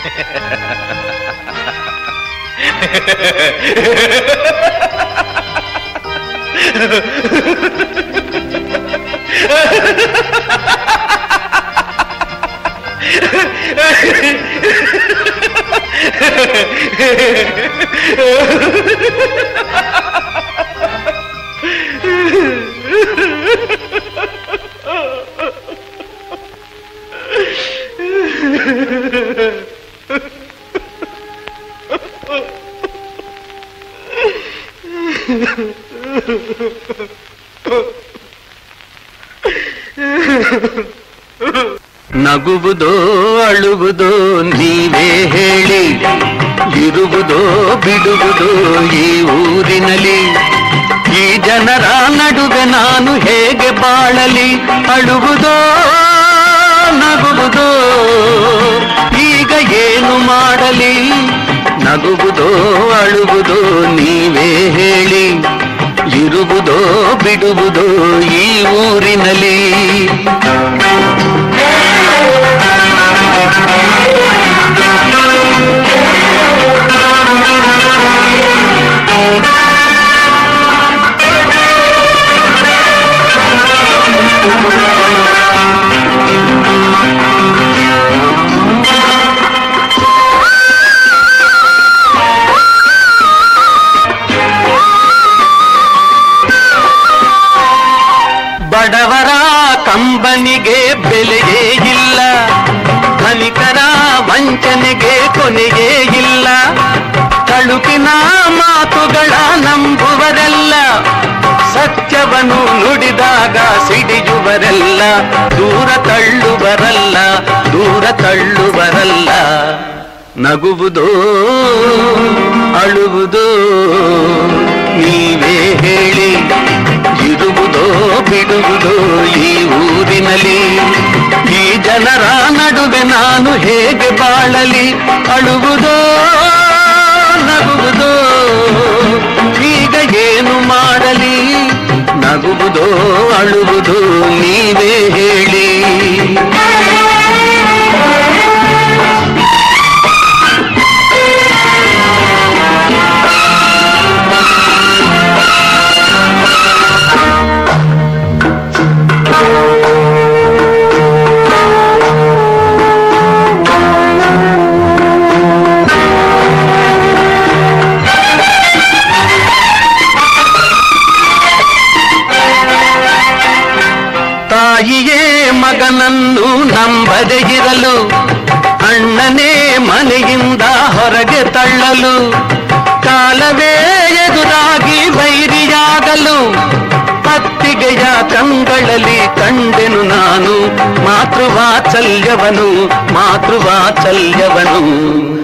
ನಗುವುದೋ ಅಳುವುದೋ ನೀವೇ ಹೇಳಿ ಇರುವುದೋ ಬಿಡುವುದೋ ಈ ಊರಿನಲ್ಲಿ ಈ ಜನರ ನಡುವೆ ನಾನು ಹೇಗೆ ಬಾಳಲಿ ಅಳುವುದೋ ನಗುವುದೋ ಈಗ ಏನು ಮಾಡಲಿ ನಗುವುದೋ ಅಳುವುದೋ ನೀವೇ ಹೇಳಿ ಇರುವುದೋ ಬಿಡುವುದೋ ಈ ಊರಿನಲ್ಲಿ ಬಡವರ ಕಂಬನಿಗೆ ಬೆಲೆಯೇ ಇಲ್ಲ ಧನಿಕರ ವಂಚನೆಗೆ ಕೊನೆಯೇ ಇಲ್ಲ ತಳುಕಿನ ಮಾತುಗಳ ನಂಬುವರೆಲ್ಲ ಸತ್ಯವನ್ನು ನುಡಿದಾಗ ಸಿಡಿಯುವರೆಲ್ಲ ದೂರ ತಳ್ಳುವರಲ್ಲ ದೂರ ತಳ್ಳುವರಲ್ಲ ನಗುವುದೋ ಅಳುವುದೋ ನೀವೇ ಹೇಳಿ ಇರುವುದೋ ಬಿಡುವುದೋ ಈ ಊರಿನಲ್ಲಿ ಈ ಜನರ ನಡುವೆ ನಾನು ಹೇಗೆ ಬಾಳಲಿ ಅಳುವುದೋ ನಗುವುದೋ ಈಗ ಏನು ಮಾಡಲಿ ನಗುವುದೋ ಅಳುವುದೋ ನೀವೇ ಹೇಳಿ ತಾಯಿಯೇ ಮಗನನ್ನು ನಂಬದೆ ಇರಲು ಅಣ್ಣನೇ ಮನೆಯಿಂದ ಹೊರಗೆ ತಳ್ಳಲು ಕಾಲವೇ ಎದುರಾಗಿ ವೈರಿಯಾಗಲು ಅತ್ತಿಗೆಯ ಕಂಗಳಲ್ಲಿ ಕಂಡೆನು ನಾನು ಮಾತೃವಾತ್ಸಲ್ಯವನು ಮಾತೃವಾತ್ಸಲ್ಯವನು